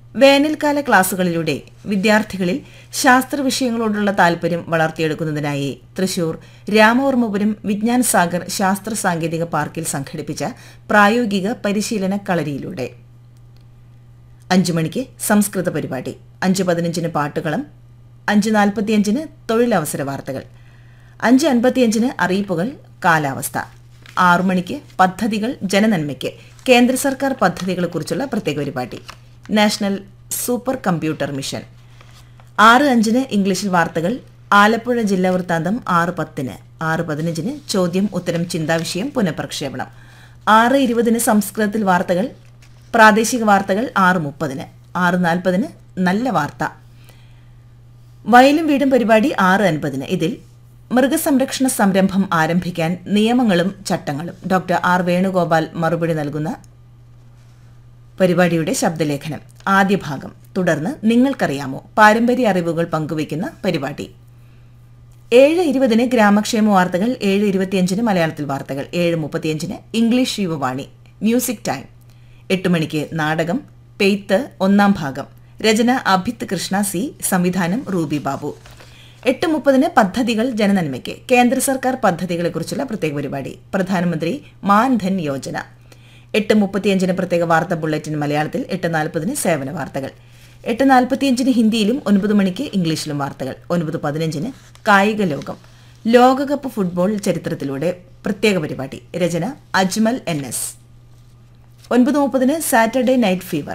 വേനൽക്കാല ക്ലാസുകളിലൂടെ വിദ്യാർത്ഥികളിൽ ശാസ്ത്ര വിഷയങ്ങളോടുള്ള താൽപര്യം വളർത്തിയെടുക്കുന്നതിനായി തൃശൂർ രാമവർമ്മപുരം വിജ്ഞാൻ സാഗർ ശാസ്ത്ര സാങ്കേതിക പാർക്കിൽ സംഘടിപ്പിച്ച പ്രായോഗിക പരിശീലന കളരിയിലൂടെ അഞ്ചു മണിക്ക് സംസ്കൃത പരിപാടി അഞ്ച് പതിനഞ്ചിന് പാട്ടുകളം അഞ്ച് നാൽപ്പത്തിയഞ്ചിന് തൊഴിലവസര വാർത്തകൾ അഞ്ച് അൻപത്തിയഞ്ചിന് അറിയിപ്പുകൾ കാലാവസ്ഥ ആറു മണിക്ക് പദ്ധതികൾ ജനനന്മയ്ക്ക് കേന്ദ്ര സർക്കാർ പദ്ധതികളെക്കുറിച്ചുള്ള പ്രത്യേക പരിപാടി നാഷണൽ സൂപ്പർ കമ്പ്യൂട്ടർ മിഷൻ ആറ് അഞ്ചിന് ഇംഗ്ലീഷിൽ വാർത്തകൾ ആലപ്പുഴ ജില്ലാ വൃത്താന്തം ആറ് പത്തിന് ആറ് പതിനഞ്ചിന് ചോദ്യം ഉത്തരം ചിന്താവിഷയം പുനഃപ്രക്ഷേപണം ആറ് ഇരുപതിന് സംസ്കൃതത്തിൽ വാർത്തകൾ പ്രാദേശിക വാർത്തകൾ ആറ് മുപ്പതിന് ആറ് നാൽപ്പതിന് നല്ല വാർത്ത വയലും വീടും പരിപാടി ആറ് അൻപതിന് ഇതിൽ മൃഗസംരക്ഷണ സംരംഭം ആരംഭിക്കാൻ നിയമങ്ങളും ചട്ടങ്ങളും ഡോക്ടർ ആർ വേണുഗോപാൽ മറുപടി നൽകുന്ന പരിപാടിയുടെ ശബ്ദലേഖനം ആദ്യ ഭാഗം തുടർന്ന് നിങ്ങൾക്കറിയാമോ പാരമ്പര്യ അറിവുകൾ പങ്കുവയ്ക്കുന്ന പരിപാടി ഏഴ് ഇരുപതിന് ഗ്രാമക്ഷേമ വാർത്തകൾ ഏഴ് ഇരുപത്തിയഞ്ചിന് മലയാളത്തിൽ വാർത്തകൾ ഏഴ് മുപ്പത്തിയഞ്ചിന് ഇംഗ്ലീഷ് യുവവാണി മ്യൂസിക് ടൈം എട്ട് മണിക്ക് നാടകം പെയ്ത്ത് ഒന്നാം ഭാഗം രചന അഭിത് കൃഷ്ണ സി സംവിധാനം റൂബി ബാബു എട്ട് മുപ്പതിന് പദ്ധതികൾ ജനനന്മയ്ക്ക് കേന്ദ്ര സർക്കാർ പദ്ധതികളെക്കുറിച്ചുള്ള പ്രത്യേക പരിപാടി പ്രധാനമന്ത്രി മാൻധൻ യോജന എട്ട് മുപ്പത്തിയഞ്ചിന് പ്രത്യേക വാർത്താ ബുള്ളറ്റിൻ മലയാളത്തിൽ എട്ട് നാൽപ്പതിന് സേവന വാർത്തകൾ എട്ട് നാൽപ്പത്തിയഞ്ചിന് ഹിന്ദിയിലും ഒൻപത് മണിക്ക് ഇംഗ്ലീഷിലും വാർത്തകൾ ഒൻപത് പതിനഞ്ചിന് കായിക ലോകം ലോകകപ്പ് ഫുട്ബോൾ ചരിത്രത്തിലൂടെ പ്രത്യേക പരിപാടി രചന അജ്മൽ എൻ എസ് ഒൻപത് മുപ്പതിന് സാറ്റർഡേ നൈറ്റ് ഫീവർ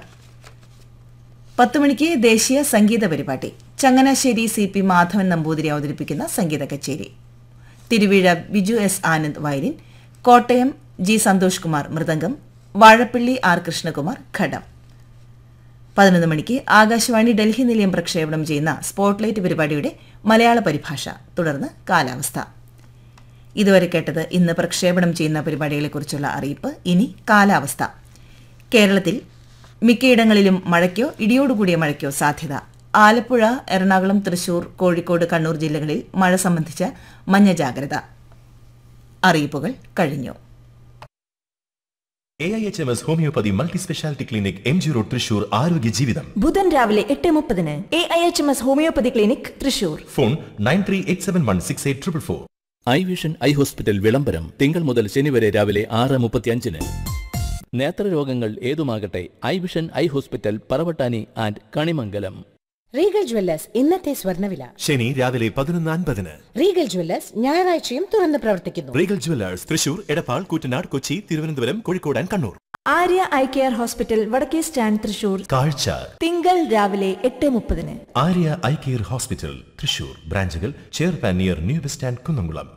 പത്ത് മണിക്ക് ദേശീയ സംഗീത പരിപാടി ചങ്ങനാശ്ശേരി സി പി മാധവൻ നമ്പൂതിരി അവതരിപ്പിക്കുന്ന സംഗീത കച്ചേരി Thiruvizha Biju S Anand violin Kottayam G Santhosh Kumar മൃദംഗം വാഴപ്പള്ളി ആർ കൃഷ്ണകുമാർ ഘടം പതിനൊന്ന് മണിക്ക് ആകാശവാണി ഡൽഹി നിലയം പ്രക്ഷേപണം ചെയ്യുന്ന സ്പോട്ട്ലൈറ്റ് പരിപാടിയുടെ മലയാള പരിഭാഷ തുടർന്ന് കാലാവസ്ഥ ഇതുവരെ കേട്ടത് ഇന്ന് പ്രക്ഷേപണം ചെയ്യുന്ന പരിപാടികളെക്കുറിച്ചുള്ള അറിയിപ്പ് ഇനി കാലാവസ്ഥ കേരളത്തിൽ മിക്കയിടങ്ങളിലും മഴയ്ക്കോ ഇടിയോടുകൂടിയ മഴയ്ക്കോ സാധ്യത ആലപ്പുഴ എറണാകുളം തൃശൂർ കോഴിക്കോട് കണ്ണൂർ ജില്ലകളിൽ മഴ സംബന്ധിച്ച മഞ്ഞ ജാഗ്രത അറിയിപ്പുകൾ കഴിഞ്ഞു A I H M S homoeopathy multi speciality clinic M G road Thrissur ആരോഗ്യ ജീവിതം ബുധൻ രാവിലെ എട്ട് മുപ്പതിന് A I H M S homoeopathy clinic Thrissur phone nine three eight seven one six eight triple four eye vision eye hospital വിളംബരം തിങ്കൾ മുതൽ ശനി വരെ രാവിലെ ആറ് മുപ്പത്തിയഞ്ചിന് നേത്രരോഗങ്ങൾ ഏതുമാകട്ടെ eye vision eye hospital Paravattani and Kanimangalam Regal jewellers ഇന്നത്തെ സ്വർണ്ണവില ശനി രാവിലെ പതിനൊന്ന് അൻപതിന് റീഗൽ ജ്വല്ലേഴ്സ് ഞായറാഴ്ചയും തുറന്ന് പ്രവർത്തിക്കുന്നു Regal jewellers Thrissur Edappal Koottanad Kochi Thiruvananthapuram Kozhikode and Kannur Arya eye care hospital വടക്കേ സ്റ്റാൻഡ് തൃശൂർ കാഴ്ച തിങ്കൾ രാവിലെ എട്ട് മുപ്പതിന് Arya eye care hospital Thrissur ബ്രാഞ്ചുകൾ ചെയർപാൻ near new bus stand Kunnamkulam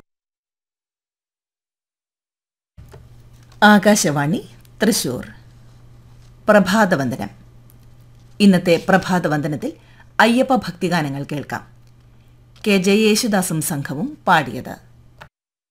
Akashvani Thrissur പ്രഭാതവന്ദനം ഇന്നത്തെ പ്രഭാതവന്ദനത്തിൽ അയ്യപ്പ ഭക്തിഗാനങ്ങൾ കേൾക്കാം കെ ജയ യേശുദാസും സംഘവും പാടിയത്